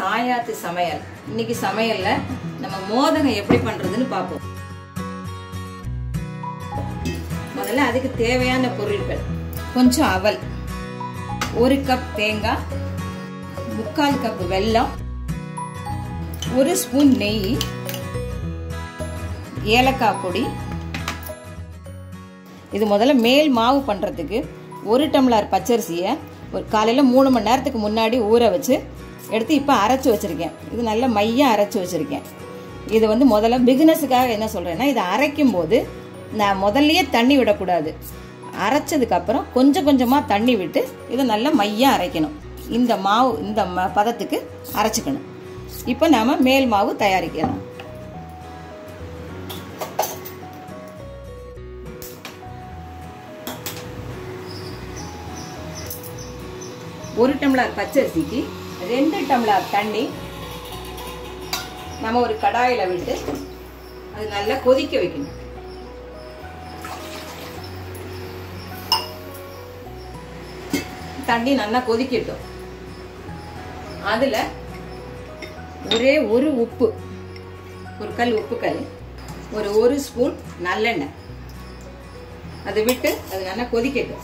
சாயாத்து சமையல் இன்னைக்கு சமையல்ல நம்ம மோதகம் எப்படி பண்றதுன்னு பார்ப்போம் முதல்ல அதுக்கு தேவையான பொருட்கள் கொஞ்சம் அவல் ஒரு கப் தேங்காய் முக்கால் கப் வெல்லம் ஒரு ஸ்பூன் நெய் ஏலக்காய் பொடி இது முதல்ல மேல் மாவு பண்ணுறதுக்கு ஒரு டம்ளர் பச்சரிசியை ஒரு காலையில் மூணு மணி நேரத்துக்கு முன்னாடி ஊற வச்சு எடுத்து இப்போ அரைச்சி வச்சுருக்கேன் இது நல்ல மையாக அரைச்சி வச்சுருக்கேன் இது வந்து முதல்ல பிகினஸுக்காக என்ன சொல்கிறேன்னா இதை அரைக்கும் போது நான் முதல்லையே தண்ணி விடக்கூடாது அரைச்சதுக்கப்புறம் கொஞ்சம் கொஞ்சமாக தண்ணி விட்டு இதை நல்லா மையாக அரைக்கணும் இந்த மாவு இந்த ம பதத்துக்கு அரைச்சிக்கணும் இப்போ நாம் மேல் மாவு தயாரிக்கலாம் ஒரு டம்ளர் பச்சரிசிக்கு ரெண்டு டம்ளர் தண்ணி நம்ம ஒரு கடாயில் விட்டு அது நல்லா கொதிக்க வைக்கணும் தண்ணி நல்லா கொதிக்கட்டும் அதுல ஒரே ஒரு உப்பு ஒரு கல் உப்பு கல் ஒரு ஒரு ஸ்பூன் நல்லெண்ணெய் அதை விட்டு அது நல்லா கொதிக்கட்டும்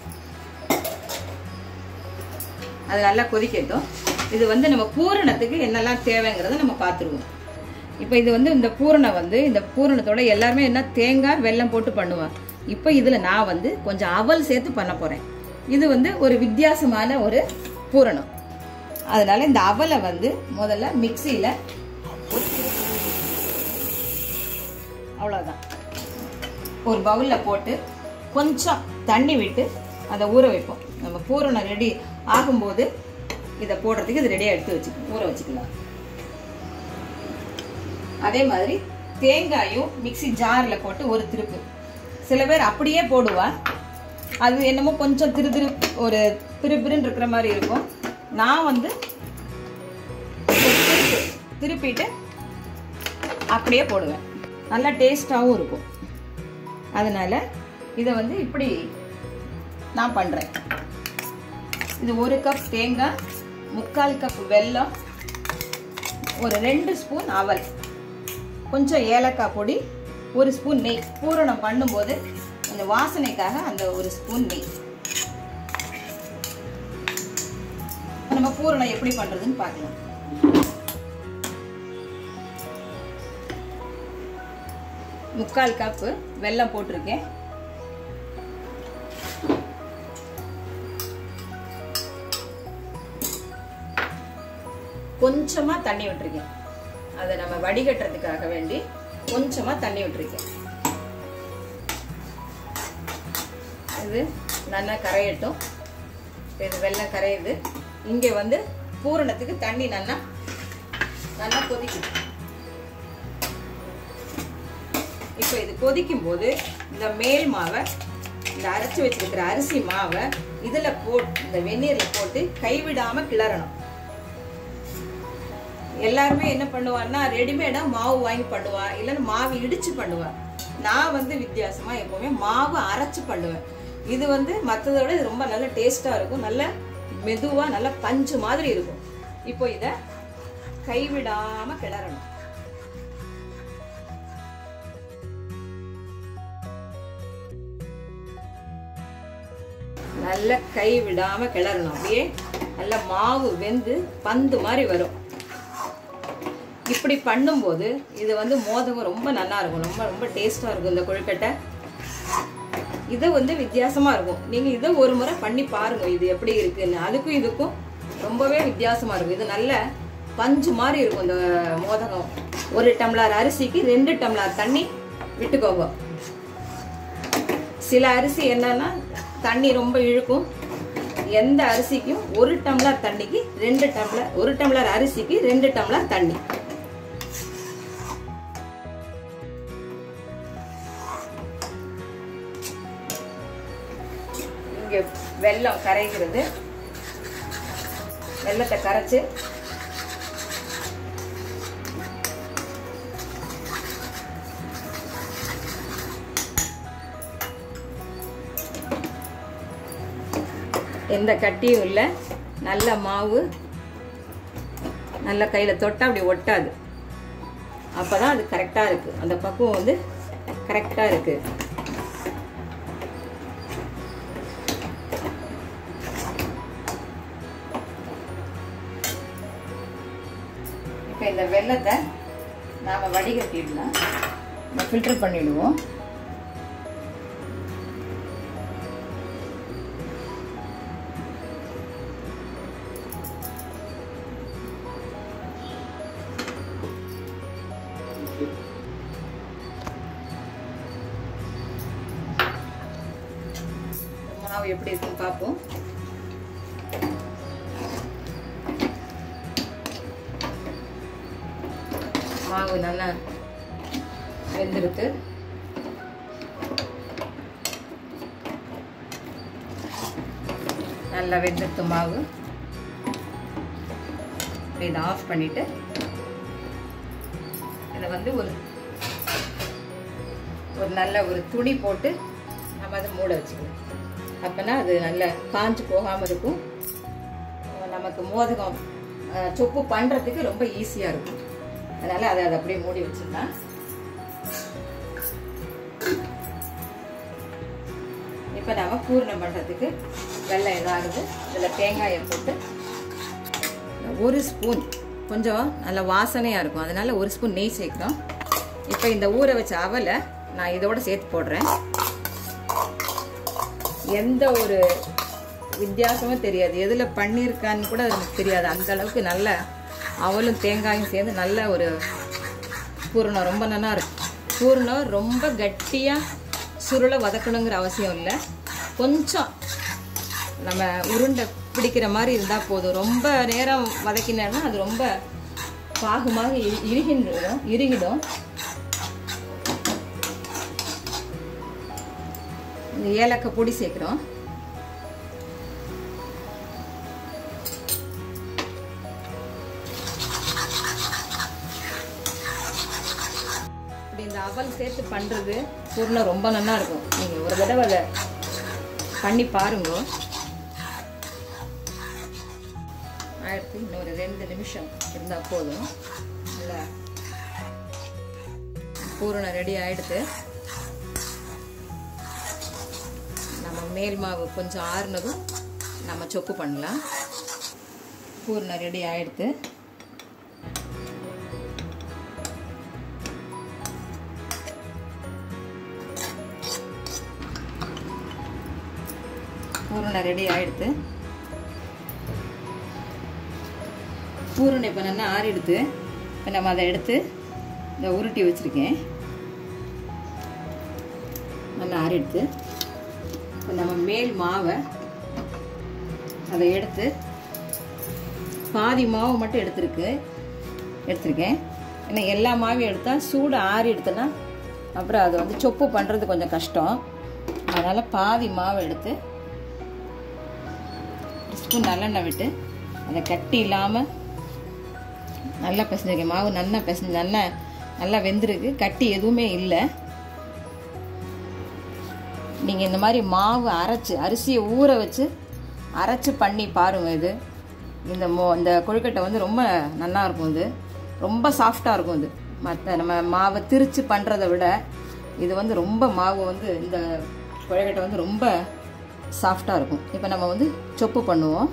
அது நல்லா கொதிக்கட்டும் இது வந்து நம்ம பூரணத்துக்கு என்னெல்லாம் தேவைங்கிறத நம்ம பார்த்துருவோம் இப்போ இது வந்து இந்த பூரணம் வந்து இந்த பூரணத்தோட எல்லாருமே என்ன தேங்காய் வெல்லம் போட்டு பண்ணுவான் இப்போ இதில் நான் வந்து கொஞ்சம் அவல் சேர்த்து பண்ண போகிறேன் இது வந்து ஒரு வித்தியாசமான ஒரு பூரணம் அதனால இந்த அவலை வந்து முதல்ல மிக்சியில் அவ்வளோதான் ஒரு பவுலில் போட்டு கொஞ்சம் தண்ணி விட்டு அதை ஊற வைப்போம் நம்ம பூரணம் ரெடி ஆகும்போது இதை போடுறதுக்கு இது ரெடியாக எடுத்து வச்சுக்கணும் ஊற வச்சுக்கலாம் அதே மாதிரி தேங்காயும் மிக்சி ஜாரில் போட்டு ஒரு திருப்பு சில பேர் அப்படியே போடுவா அது என்னமோ கொஞ்சம் திரு திரு ஒரு திருப்பிருன்னு இருக்கிற மாதிரி இருக்கும் நான் வந்து திருப்பு திருப்பிட்டு அப்படியே போடுவேன் நல்லா டேஸ்டாகவும் இருக்கும் அதனால இதை வந்து இப்படி நான் பண்ணுறேன் இது ஒரு கப் தேங்காய் முக்கால் கப் வெல்லம் ஒரு ரெண்டு ஸ்பூன் அவல் கொஞ்சம் ஏலக்காய் பொடி ஒரு ஸ்பூன் நெய் பூரணம் பண்ணும்போது அந்த வாசனைக்காக அந்த ஒரு ஸ்பூன் நெய் நம்ம பூரணம் எப்படி பண்றதுன்னு பார்க்கலாம் முக்கால் கப்பு வெல்லம் போட்டிருக்கேன் கொஞ்சமா தண்ணி விட்டுருக்கேன் அதை நம்ம வடிகட்டுறதுக்காக வேண்டி கொஞ்சமா தண்ணி விட்டுருக்கேன் இது நல்லா கரையட்டும் இது வெள்ளம் கரையுது இங்கே வந்து பூரணத்துக்கு தண்ணி நல்லா நல்லா கொதிக்கும் இப்போ இது கொதிக்கும் போது இந்த மேல் மாவை இந்த அரைச்சி வச்சிருக்கிற அரிசி மாவை இதுல போட்டு இந்த வெந்நீர்ல போட்டு கைவிடாம கிளறணும் எல்லாருமே என்ன பண்ணுவான்னா ரெடிமேடா மாவு வாங்கி பண்ணுவா இல்லைன்னா மாவு இடிச்சு பண்ணுவா நான் வந்து வித்தியாசமா எப்பவுமே மாவு அரைச்சு பண்ணுவேன் இது வந்து மற்றதை விட இது ரொம்ப நல்ல டேஸ்டா இருக்கும் நல்ல மெதுவா நல்ல பஞ்சு மாதிரி இருக்கும் இப்போ இத கைவிடாம கிளறணும் நல்ல கை விடாம கிளறணும் அப்படியே நல்ல மாவு வெந்து பந்து மாதிரி வரும் இப்படி பண்ணும்போது இது வந்து மோதகம் ரொம்ப நல்லா இருக்கும் ரொம்ப ரொம்ப டேஸ்டா இருக்கும் இந்த கொழுக்கட்டை இது வந்து வித்தியாசமா இருக்கும் நீங்க இதை ஒரு முறை பண்ணி பாருங்க இது எப்படி இருக்குன்னு அதுக்கும் இதுக்கும் ரொம்பவே வித்தியாசமா இருக்கும் இது நல்ல பஞ்சு மாதிரி இருக்கும் இந்த மோதகம் ஒரு டம்ளர் அரிசிக்கு ரெண்டு டம்ளர் தண்ணி விட்டுக்கோங்க சில அரிசி என்னன்னா தண்ணி ரொம்ப இழுக்கும் எந்த அரிசிக்கும் ஒரு டம்ளர் தண்ணிக்கு ரெண்டு டம்ளர் ஒரு டம்ளர் அரிசிக்கு ரெண்டு டம்ளர் தண்ணி இங்க வெல்லம் கரைகிறது வெல்லத்தை கரைச்சு எந்த கட்டியும் இல்லை நல்ல மாவு நல்லா கையில் தொட்டால் அப்படி ஒட்டாது அப்போ தான் அது கரெக்டாக இருக்குது அந்த பக்குவம் வந்து கரெக்டாக இருக்குது இப்போ இந்த வெள்ளத்தை நாம் வடிகட்டிடலாம் நம்ம ஃபில்டர் பண்ணிவிடுவோம் மாவு எப்படி இருக்குன்னு பார்ப்போம் மாவு நல்லா வெந்திருக்கு நல்லா வெந்திருக்கு மாவு இதை ஆஃப் பண்ணிட்டு இதை வந்து ஒரு ஒரு நல்ல ஒரு துணி போட்டு நம்ம அதை மூட வச்சுக்கலாம் அப்போனா அது நல்லா காஞ்சு போகாமல் இருக்கும் நமக்கு மோதகம் சொப்பு பண்ணுறதுக்கு ரொம்ப ஈஸியாக இருக்கும் அதனால் அதை அதை அப்படியே மூடி வச்சிடலாம் இப்போ நம்ம பூர்ணம் பண்ணுறதுக்கு வெள்ளம் இதாகுது இதில் தேங்காயை போட்டு ஒரு ஸ்பூன் கொஞ்சம் நல்ல வாசனையாக இருக்கும் அதனால் ஒரு ஸ்பூன் நெய் சேர்க்குறோம் இப்போ இந்த ஊற வச்ச அவலை நான் இதோட சேர்த்து போடுறேன் எந்த ஒரு வித்தியாசமும் தெரியாது எதில் பண்ணியிருக்கான்னு கூட எனக்கு தெரியாது அந்த அளவுக்கு நல்ல அவலும் தேங்காயும் சேர்ந்து நல்ல ஒரு பூரணம் ரொம்ப நல்லா இருக்கும் பூரணம் ரொம்ப கட்டியாக சுருளை வதக்கணுங்கிற அவசியம் இல்லை கொஞ்சம் நம்ம உருண்டை பிடிக்கிற மாதிரி இருந்தால் போதும் ரொம்ப நேரம் வதக்கினேன்னா அது ரொம்ப பாகுமாக இரு இறுகிடும் இறுகிடும் இந்த ஏலக்காய் பொடி சேர்க்குறோம் இப்படி இந்த அவல் சேர்த்து பண்ணுறது பூர்ணம் ரொம்ப நல்லா இருக்கும் நீங்கள் ஒரு தடவை அதை பண்ணி பாருங்க ஆயிரத்தி இன்னொரு ரெண்டு நிமிஷம் இருந்தால் போதும் நல்லா பூரணம் ரெடி ஆகிடுது நம்ம மேல் மாவு கொஞ்சம் ஆறுனதும் நம்ம சொப்பு பண்ணலாம் பூரணம் ரெடி ஆகிடுது பூரணம் ரெடி ஆகிடுது பூரணம் இப்போ நல்லா ஆறிடுது இப்போ நம்ம அதை எடுத்து இந்த உருட்டி வச்சுருக்கேன் நல்லா ஆறிடுது இப்போ நம்ம மேல் மாவை அதை எடுத்து பாதி மாவு மட்டும் எடுத்துருக்கு எடுத்திருக்கேன் ஏன்னா எல்லா மாவையும் எடுத்தால் சூடு ஆறி எடுத்தோன்னா அப்புறம் அதை வந்து சொப்பு பண்ணுறது கொஞ்சம் கஷ்டம் அதனால் பாதி மாவை எடுத்து ஸ்பூன் நல்லெண்ணெய் விட்டு அதை கட்டி இல்லாமல் நல்லா பிசைஞ்சிருக்கேன் மாவு நல்லா பிசைஞ்சு நல்லா நல்லா வெந்திருக்கு கட்டி எதுவுமே இல்லை நீங்கள் இந்த மாதிரி மாவு அரைச்சி அரிசியை ஊற வச்சு அரைச்சி பண்ணி பாருங்கள் இது இந்த மோ இந்த கொழுக்கட்டை வந்து ரொம்ப நல்லா இருக்கும் இது ரொம்ப சாஃப்டாக இருக்கும் இது மற்ற நம்ம மாவை திரித்து பண்ணுறத விட இது வந்து ரொம்ப மாவு வந்து இந்த கொழுக்கட்டை வந்து ரொம்ப சாஃப்டாக இருக்கும் இப்போ நம்ம வந்து சொப்பு பண்ணுவோம்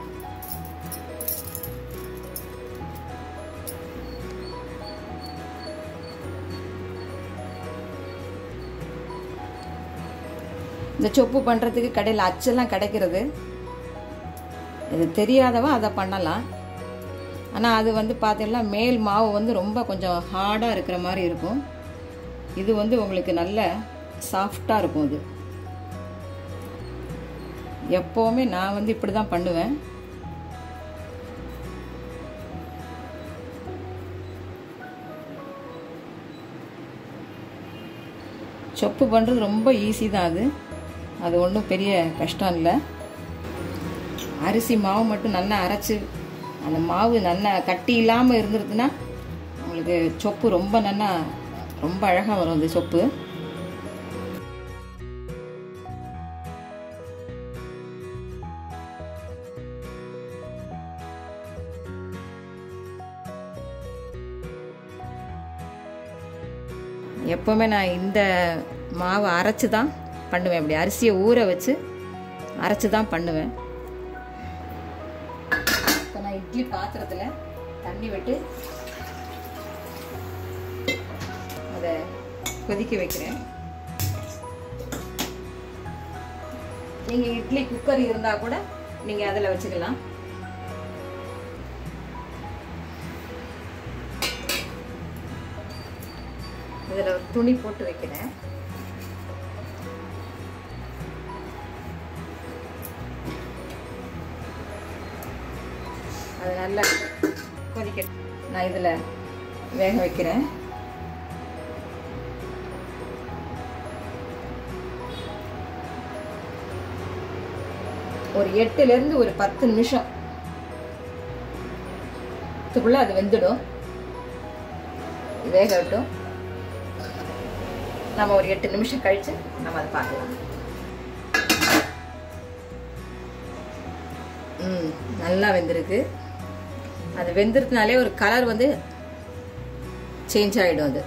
இந்த சொப்பு பண்ணுறதுக்கு கடையில் அச்செல்லாம் கிடைக்கிறது இது தெரியாதவன் அதை பண்ணலாம் ஆனால் அது வந்து பார்த்தீங்கன்னா மேல் மாவு வந்து ரொம்ப கொஞ்சம் ஹார்டாக இருக்கிற மாதிரி இருக்கும் இது வந்து உங்களுக்கு நல்ல சாஃப்டாக இருக்கும் இது எப்போவுமே நான் வந்து இப்படி தான் பண்ணுவேன் சொப்பு பண்ணுறது ரொம்ப ஈஸி தான் அது அது ஒன்றும் பெரிய கஷ்டம் இல்லை அரிசி மாவு மட்டும் நல்லா அரைச்சி அந்த மாவு நல்லா கட்டி இல்லாமல் இருந்துருதுன்னா உங்களுக்கு சொப்பு ரொம்ப நல்லா ரொம்ப அழகாக வரும் அந்த சொப்பு எப்போவுமே நான் இந்த மாவை அரைச்சி தான் பண்ணுவேன் இப்படி அரிசியை ஊற வச்சு அரைச்சி தான் பண்ணுவேன் இப்போ நான் இட்லி பாத்திரத்தில் தண்ணி விட்டு அதை கொதிக்க வைக்கிறேன் நீங்கள் இட்லி குக்கர் இருந்தால் கூட நீங்கள் அதில் வச்சுக்கலாம் இதில் ஒரு துணி போட்டு வைக்கிறேன் அது நல்லா கொதிக்க நான் இதில் வேக வைக்கிறேன் ஒரு எட்டுலேருந்து ஒரு பத்து நிமிஷம் இதுக்குள்ளே அது வெந்துடும் வேகட்டும் நம்ம ஒரு எட்டு நிமிஷம் கழித்து நம்ம அதை பார்க்கலாம் ம் நல்லா வெந்திருக்கு அது வெந்துருதுனாலே ஒரு கலர் வந்து சேஞ்ச் ஆகிடும் அது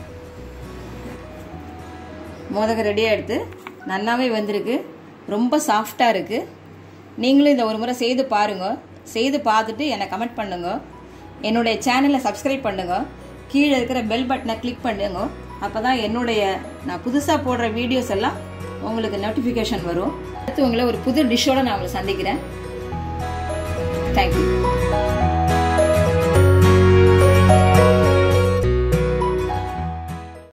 மோதகம் ரெடியாக எடுத்து நல்லாவே வந்திருக்கு ரொம்ப சாஃப்டாக இருக்குது நீங்களும் இதை ஒரு முறை செய்து பாருங்க செய்து பார்த்துட்டு என்னை கமெண்ட் பண்ணுங்க என்னுடைய சேனலை சப்ஸ்கிரைப் பண்ணுங்க கீழே இருக்கிற பெல் பட்டனை கிளிக் பண்ணுங்க அப்போ தான் என்னுடைய நான் புதுசாக போடுற வீடியோஸ் எல்லாம் உங்களுக்கு நோட்டிஃபிகேஷன் வரும் அடுத்து உங்களை ஒரு புது டிஷ்ஷோட நான் உங்களை சந்திக்கிறேன் தேங்க்யூ